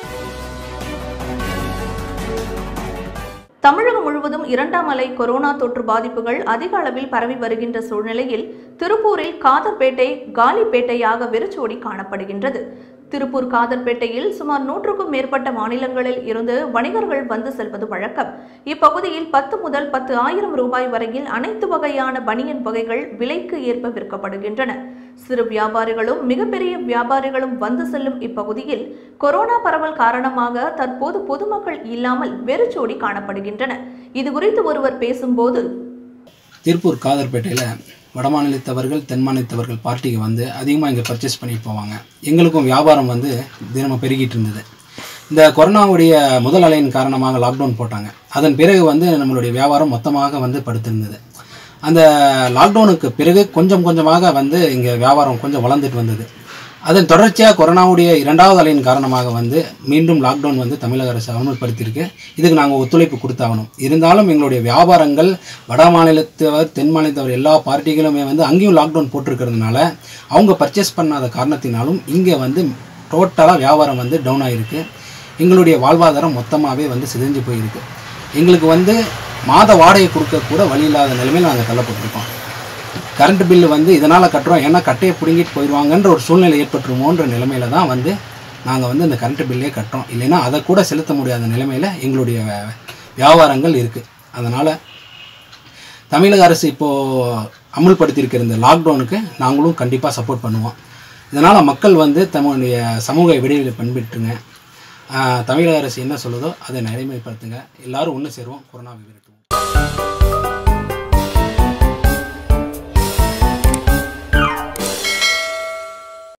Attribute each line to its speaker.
Speaker 1: தமிழகம் முழுவதும் இரண்டாம் அலை கொரோனா தொற்று பாதிப்புகள் அதிக அளவில் பரவி வருகின்ற சூழ்நிலையில் திருப்பூரில் காதர்பேட்டை காலிப்பேட்டையாக வெறிச்சோடி காணப்படுகின்றது திருப்பூர் காதர்பேட்டையில் சுமார் நூற்றுக்கும் மேற்பட்ட மாநிலங்களில் இருந்து வணிகர்கள் வந்து செல்வது வழக்கம் இப்பகுதியில் பத்து முதல் பத்து ஆயிரம் ரூபாய் வரையில் அனைத்து வகையான பனியன் வகைகள் விலைக்கு ஏற்ப விற்கப்படுகின்றன சிறு வியாபாரிகளும் மிகப்பெரிய வியாபாரிகளும் வந்து செல்லும் இப்பகுதியில் கொரோனா பரவல் காரணமாக தற்போது பொதுமக்கள் இல்லாமல் வெறிச்சோடி காணப்படுகின்றன இது குறித்து ஒருவர் பேசும்போது
Speaker 2: திருப்பூர் காதர்பேட்டையில் வடமாநிலத்தவர்கள் தென் மாநிலத்தவர்கள் பார்ட்டிக்கு வந்து அதிகமாக இங்கே பர்ச்சேஸ் பண்ணிட்டு போவாங்க எங்களுக்கும் வியாபாரம் வந்து தினமும் பெருகிட்டு இருந்தது இந்த கொரோனாவுடைய முதல் அலையின் காரணமாக லாக்டவுன் போட்டாங்க அதன் பிறகு வந்து நம்மளுடைய வியாபாரம் மொத்தமாக வந்து படுத்திருந்தது அந்த லாக்டவுனுக்கு பிறகு கொஞ்சம் கொஞ்சமாக வந்து இங்கே வியாபாரம் கொஞ்சம் வளர்ந்துட்டு வந்தது அதன் தொடர்ச்சியாக கொரோனாவுடைய இரண்டாவது அலையின் காரணமாக வந்து மீண்டும் லாக்டவுன் வந்து தமிழக அரசு அமல்படுத்தியிருக்கு இதுக்கு நாங்கள் ஒத்துழைப்பு கொடுத்தாகணும் இருந்தாலும் எங்களுடைய வியாபாரங்கள் வட மாநிலத்தவர் தென் மாநிலத்தவர் எல்லா பார்ட்டிகளுமே வந்து அங்கேயும் லாக்டவுன் போட்டிருக்கிறதுனால அவங்க பர்ச்சேஸ் பண்ணாத காரணத்தினாலும் இங்கே வந்து டோட்டலாக வியாபாரம் வந்து டவுன் ஆகிருக்கு எங்களுடைய வாழ்வாதாரம் மொத்தமாகவே வந்து சிதைஞ்சு போயிருக்கு எங்களுக்கு வந்து மாத வாடகை கொடுக்க கூட வழி இல்லாத நிலைமையில் நாங்கள் தள்ளப்பட்டிருக்கோம் கரண்ட் பில்லு வந்து இதனால் கட்டுறோம் ஏன்னா கட்டையை பிடுங்கிட்டு போயிடுவாங்கன்ற ஒரு சூழ்நிலை ஏற்பட்டுருமோன்ற நிலைமையில தான் வந்து நாங்கள் வந்து இந்த கரண்ட் பில்லே கட்டுறோம் இல்லைன்னா அதை கூட செலுத்த முடியாத நிலைமையில் எங்களுடைய வே- வியாபாரங்கள் இருக்குது அதனால் தமிழக அரசு இப்போது அமுல்படுத்தியிருக்கிற இந்த லாக்டவுனுக்கு நாங்களும் கண்டிப்பாக சப்போர்ட் பண்ணுவோம் இதனால் மக்கள் வந்து தம்முடைய சமூக இடைவெளியை பண்பிட்டுங்க ஆஹ் தமிழக அரசு என்ன சொல்லுதோ அதை நடைமுறைப்படுத்துங்க எல்லாரும் ஒன்று சேருவோம் கொரோனாவை விரட்டுவோம்